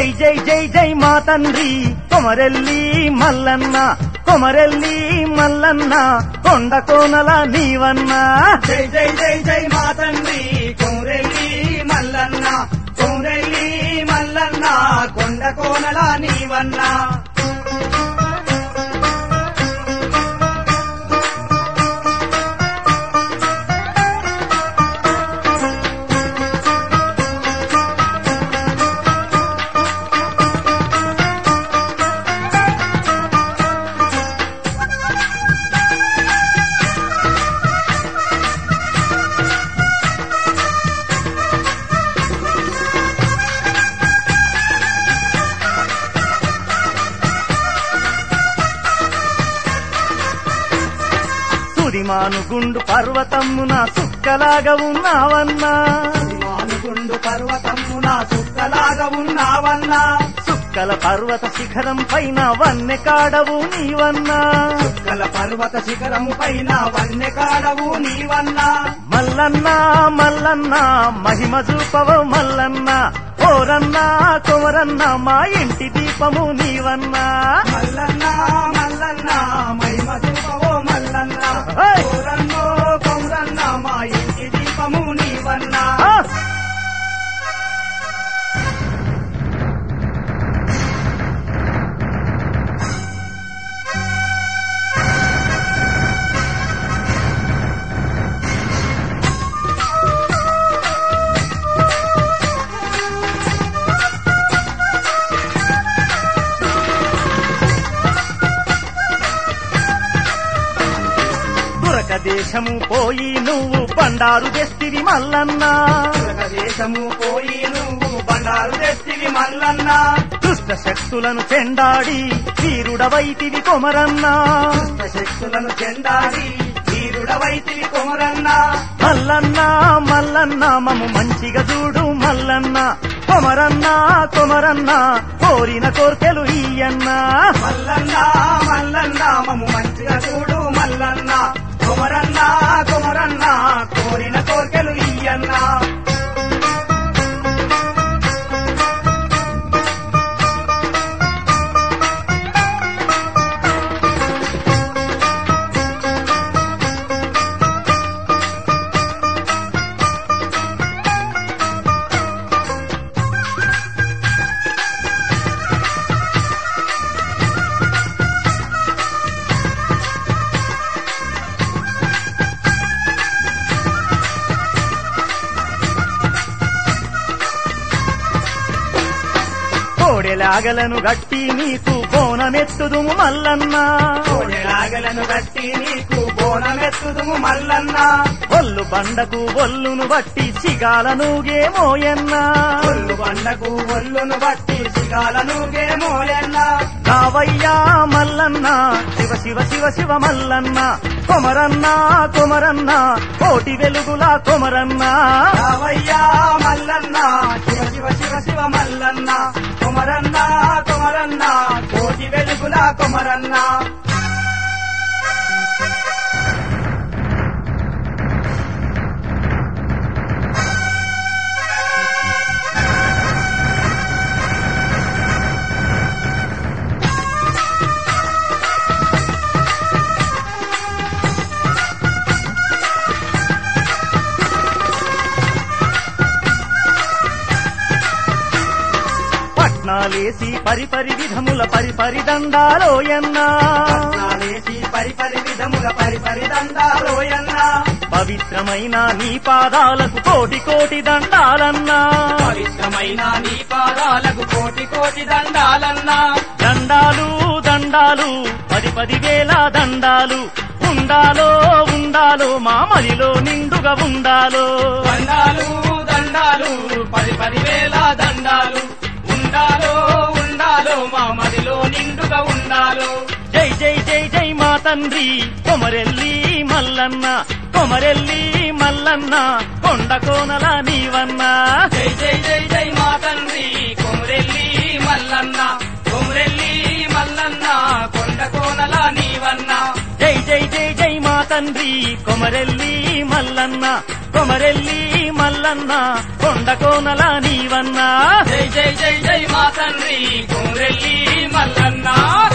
జై జై జై జై మా తండ్రి కొమరెల్లి మల్లన్న కొమరెల్లి మల్లన్న కొండ కోనల నీవన్నా జై జై జై జై మా తండ్రి కోరెల్లి మల్లన్న కోరెల్లి మల్లన్న కొండ కోనల నీవన్నా సుడిమాను గుండు పర్వతమ్మున సుక్కలాగా ఉన్నావన్నా మానుగుండు పర్వతమున సుక్కలాగా ఉన్నావన్నా సుక్కల పర్వత శిఖరం పైన వన్నె కాడవు నీవన్నా సుక్కల పర్వత శిఖరం పైన వన్నె కాడవు నీవన్నా మల్లన్న మల్లన్న మహిమ చూపవ మల్లన్న ఓరన్న కొమరన్న మా ఇంటి దీపము నీవన్నా మల్లన్న మల్లన్న మహిమ చూపవో మల్లన్న హే! కోరన్నో కౌరన్న మా ఇంటి దీపము నీవన్నా ఆ! తురక దేశము పోయి నువ్వు బండారు తెస్తివి మల్లన్నా దేశము పోయి నువ్వు బండారు తెస్తివి మల్లన్న దుష్ట శక్తులను చెండాడి వీరుడవైతివి కొమరన్నా శక్తులను చెందాడి వీరుడవైతివి కొమరన్న మల్లన్న మల్లన్న మము మంచిగా చూడు మల్లన్న కొమరన్న కొమరన్న కోరిన కోర్కెలు ఈయన్నా మల్లన్న మల్లన్న మము మంచిగా చూడు మల్లన్న కొమరన్న కొమరన్న కోరిన కోర్కెలు ఇయ్యన్నా కోడెలాగలను గట్టి నీకు బోనమెత్తుదుము మల్లన్న కోడెలాగలను కట్టి నీకు బోనమెత్తుదుము మల్లన్న ఒల్లు బండకు ఒల్లును బట్టి సిగాలనుగే మోయన్నా ఒళ్ళు బండకు ఒళ్ళును బట్టి సిగాలను గేమోయన్న రావయ్యా మల్లన్న శివ శివ శివ శివ మల్లన్న కొమరన్న కొమరన్న కోటి వెలుగులా కొమరన్న రావయ్యా మల్లన్న శివ శివ శివ శివ మల్లన్న కొమరన్న కొమరన్న కోటి వెలుగుల కొమరన్న పట్నాలేసి పరిపరి విధముల పరిపరి దండాలోయన్నా నాలేసి పరిపరి విధముల పరిపరి దండాలోయన్న పవిత్రమైన నీ పాదాలకు కోటి కోటి దండాలన్నా పవిత్రమైన నీ పాదాలకు కోటి కోటి దండాలన్నా దండాలు దండాలు పది పది వేల దండాలు ఉండాలో ఉండాలో మా మదిలో నిండుగా ఉండాలో దండాలు దండాలు పది పది వేల దండాలు ఉండాలో ఉండాలో మా మదిలో నిండుగా ఉండాలో జై జై జై జై మా తండ్రి కొమరెల్లి మల్లన్న కొమరెల్లి మల్లన్న కొండ కోనల నీవన్నా జై జై జై జై మా తండ్రి కొమరెల్లి మల్లన్న కొమరెల్లి మల్లన్న కొండ కోనల నీవన్న జై జై జై జై మా తండ్రి కొమరెల్లి మల్లన్న కొమరెల్లి మల్లన్న కొండ కోనల నీవన్నా జై జై జై జై మా తండ్రి కొమరెల్లి మల్లన్న